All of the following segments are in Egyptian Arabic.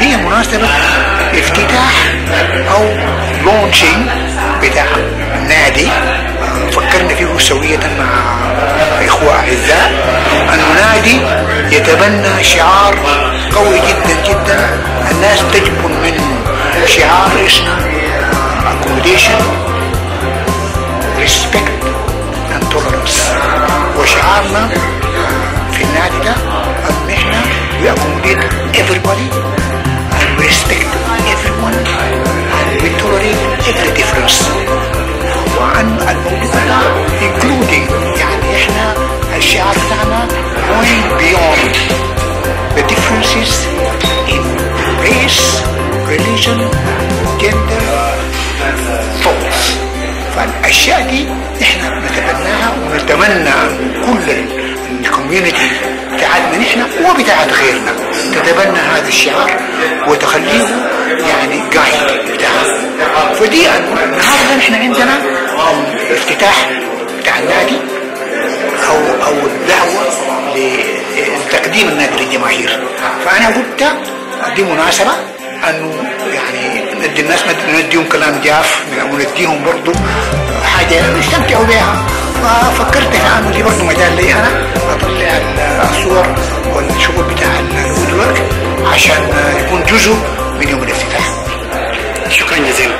هي مناسبة افتتاح او لونشينج بتاع نادي فكرنا فيه سوية مع اخوة اعزاء انه نادي يتبنى شعار قوي جدا جدا الناس تجبن منه شعار اسمه accommodation respect and tolerance وشعارنا في النادي ده ان احنا we accommodate everybody and we respect everyone and we tolerate every difference وعن الموضوع ده including يعني احنا الشعار بتاعنا going beyond the differences in race, religion, gender, thoughts فالاشياء دي احنا نتبناها ونتمنى كل الكوميونتي بتاعتنا نحن وبتاعت غيرنا تتبنى هذا الشعار وتخليه يعني جايد بتاعها فدي النهارده نحن عندنا الافتتاح بتاع النادي او او الدعوه لتقديم النادي للجماهير فانا قلت دي مناسبه انه يعني ندي الناس نديهم كلام جاف ونديهم برضه حاجه يستمتعوا بها ففكرت في انه دي برضه مجال لي انا اطلع الصور والشغل بتاع الوود ورك عشان يكون جزء من يوم الافتتاح شكرا جزيلا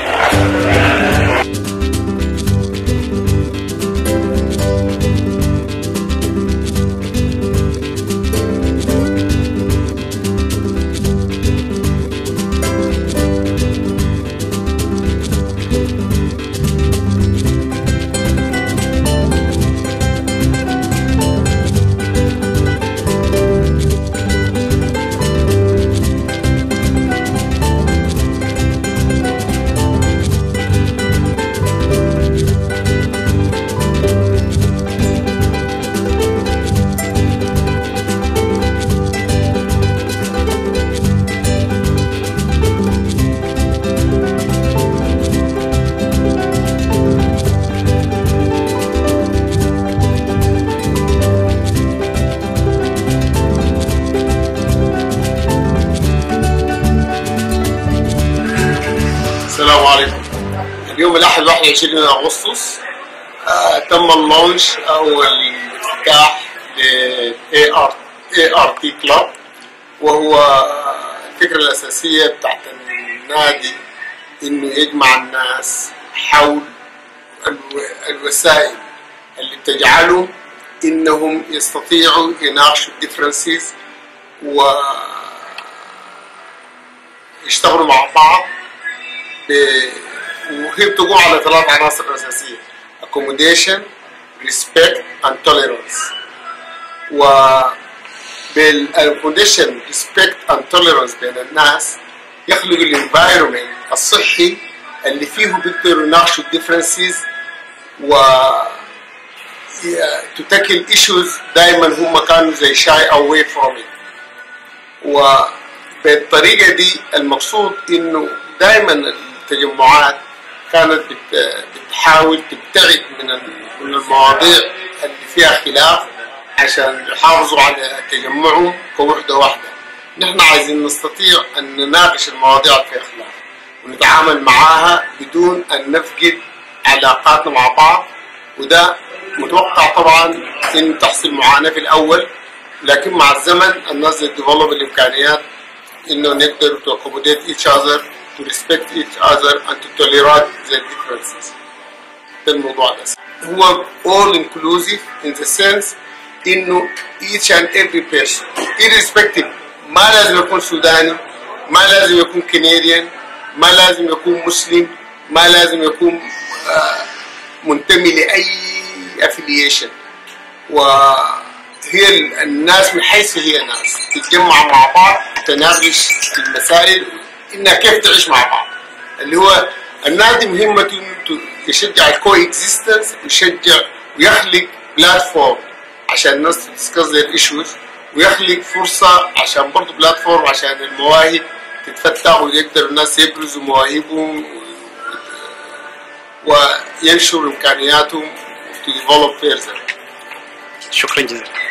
السلام عليكم اليوم الأحد 21 أغسطس آه تم اللونش أو الافتتاح ل AR ART كلاب وهو الفكرة الأساسية بتاعت النادي إنه يجمع الناس حول الو- الوسائل اللي بتجعلهم إنهم يستطيعوا يناقشوا الديفرنسز ويشتغلوا مع بعض ب- وهي بتقوم على ثلاث عناصر أساسية accommodation respect and tolerance و بالaccommodation respect and tolerance بين الناس يخلق الانفايرمنت الصحي اللي فيه بيقدروا يناقشوا الديفرنسز و to tackle issues دائما هم كانوا زي shy away from it وبالطريقة دي المقصود انه دائما التجمعات كانت بت- بتحاول تبتعد من ال- من المواضيع اللي فيها خلاف عشان يحافظوا على تجمعهم كوحدة واحدة نحن عايزين نستطيع أن نناقش المواضيع اللي فيها خلاف ونتعامل معاها بدون أن نفقد علاقاتنا مع بعض وده متوقع طبعا ان تحصل معاناه في الاول لكن مع الزمن الناس تديفلوب الامكانيات انه نقدر to accommodate each other to respect each other and to tolerate the differences ده الموضوع ده هو all inclusive in the sense انه each and every person irrespective ما لازم يكون سوداني ما لازم يكون كنديان ما لازم يكون مسلم ما لازم يكون آه، منتمي لاي affiliation وهي ال- الناس من حيث هي ناس تتجمع مع بعض تناقش المسائل انها كيف تعيش مع بعض اللي هو النادي مهمته إنه ت- يشجع الكو اكزيستنس ويشجع ويخلق بلاتفورم عشان الناس تدسكس الايشوز ويخلق فرصه عشان برضه بلاتفورم عشان المواهب تتفتح ويقدر الناس يبرزوا مواهبهم وينشروا امكانياتهم to develop further شكرا جزيلا